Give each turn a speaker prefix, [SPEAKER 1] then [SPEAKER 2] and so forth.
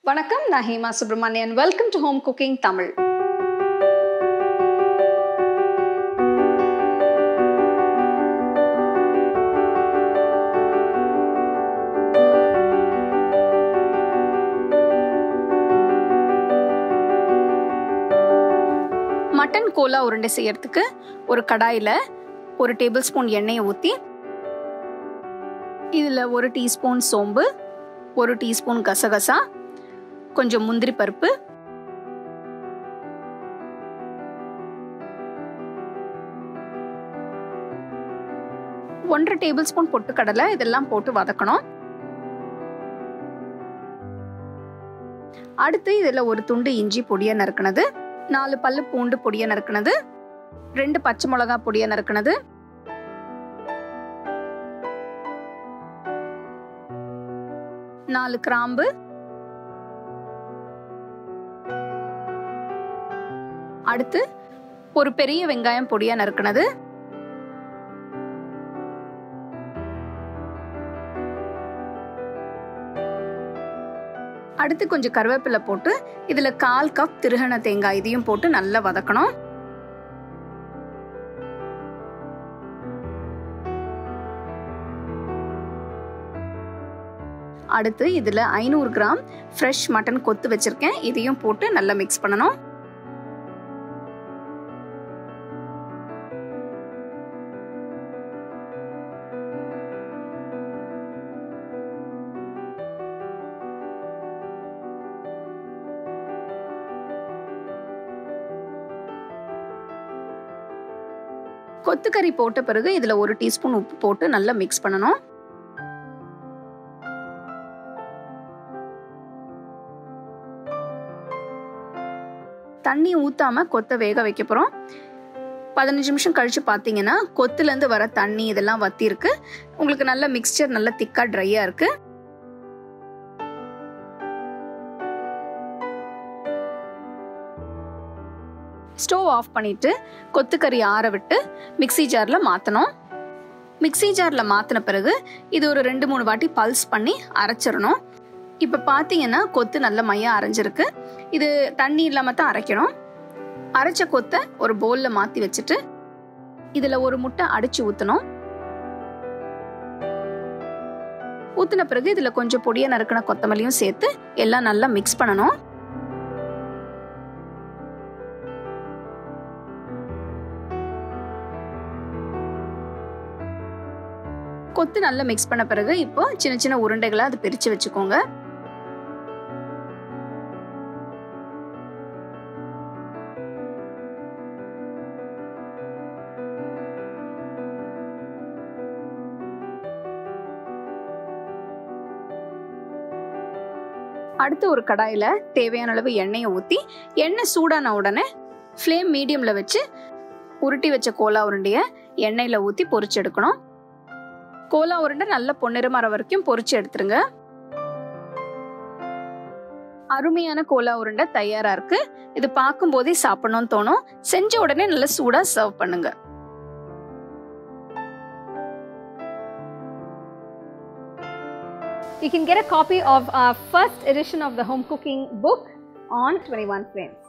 [SPEAKER 1] வணக்கம் நான் Hema Subramanian welcome to home cooking Tamil mutton கோலா உருண்டை செய்யறதுக்கு ஒரு கடாயில் ஒரு டேபிள் ஸ்பூன் எண்ணெயை ஊற்றி இதில் ஒரு டீஸ்பூன் சோம்பு ஒரு டீஸ்பூன் கசகசா கொஞ்சம் முந்திரி பருப்பு ஒன்றரை டேபிள் ஸ்பூன் பொட்டுக்கடலை இதெல்லாம் போட்டு வதக்கணும் அடுத்து இதில் ஒரு துண்டு இஞ்சி பொடியை நறுக்கினது நாலு பல்லு பூண்டு பொடியை நறுக்கினது ரெண்டு பச்சை மிளகா பொடியை நறுக்கினது நாலு கிராம்பு அடுத்து ஒரு பெரிய வெங்காயம் பொடியா நறுக்கினது அடுத்து கொஞ்சம் கருவேப்பிலை போட்டு இதுல கால் கப் திருகண தேங்காய் இதையும் போட்டு நல்லா வதக்கணும் அடுத்து இதில் ஐநூறு கிராம் ஃப்ரெஷ் மட்டன் கொத்து வச்சுருக்கேன் இதையும் போட்டு நல்லா மிக்ஸ் பண்ணணும் கொத்துக்கறி போட்ட பிறகு இதில் ஒரு டீஸ்பூன் உப்பு போட்டு நல்லா மிக்ஸ் பண்ணணும் தண்ணி ஊத்தாம கொத்தை வேக வைக்க போகிறோம் பதினஞ்சு நிமிஷம் கழிச்சு பார்த்தீங்கன்னா கொத்துலேருந்து வர தண்ணி இதெல்லாம் வத்தி இருக்கு உங்களுக்கு நல்ல மிக்ஸ்சர் நல்ல திக்கா ட்ரையா இருக்கு ஸ்டவ் ஆஃப் பண்ணிட்டு கொத்துக்கறி ஆற விட்டு மிக்சி ஜாரில் மாற்றணும் மிக்சி ஜாரில் மாற்றின பிறகு இது ஒரு ரெண்டு மூணு வாட்டி பல்ஸ் பண்ணி அரைச்சிடணும் இப்போ பார்த்தீங்கன்னா கொத்து நல்ல மையம் அரைஞ்சிருக்கு இது தண்ணி இல்லாமல் தான் அரைக்கணும் அரைச்ச கொத்தை ஒரு பவுலில் மாற்றி வச்சுட்டு இதில் ஒரு முட்டை அடிச்சு ஊற்றணும் ஊற்றின பிறகு இதில் கொஞ்சம் பொடியை நறுக்கின கொத்தமல்லியும் சேர்த்து எல்லாம் நல்லா மிக்ஸ் பண்ணணும் கொத்து நல்லா மிக்ஸ் பண்ண பிறகு இப்போ சின்ன சின்ன உருண்டைகளை அது பிரித்து வச்சுக்கோங்க அடுத்து ஒரு கடாயில் தேவையான அளவு எண்ணெயை ஊற்றி எண்ணெய் சூடான உடனே ஃப்ளேம் மீடியமில் வச்சு உருட்டி வச்ச கோலா உருண்டையை எண்ணெயில் ஊற்றி பொரிச்சு எடுக்கணும் கோலா உருண்டை நல்ல பொன்னிறமர வரைக்கும் பொரிச்சு எடுத்துருங்க அருமையான கோலா உருண்டை தயாரா இருக்கு இது பார்க்கும் போதே சாப்பிடணும்னு தோணும் செஞ்ச உடனே நல்லா சூடா சர்வ் பண்ணுங்க
[SPEAKER 2] You can get a copy of our first edition of the home cooking book on 21 frames.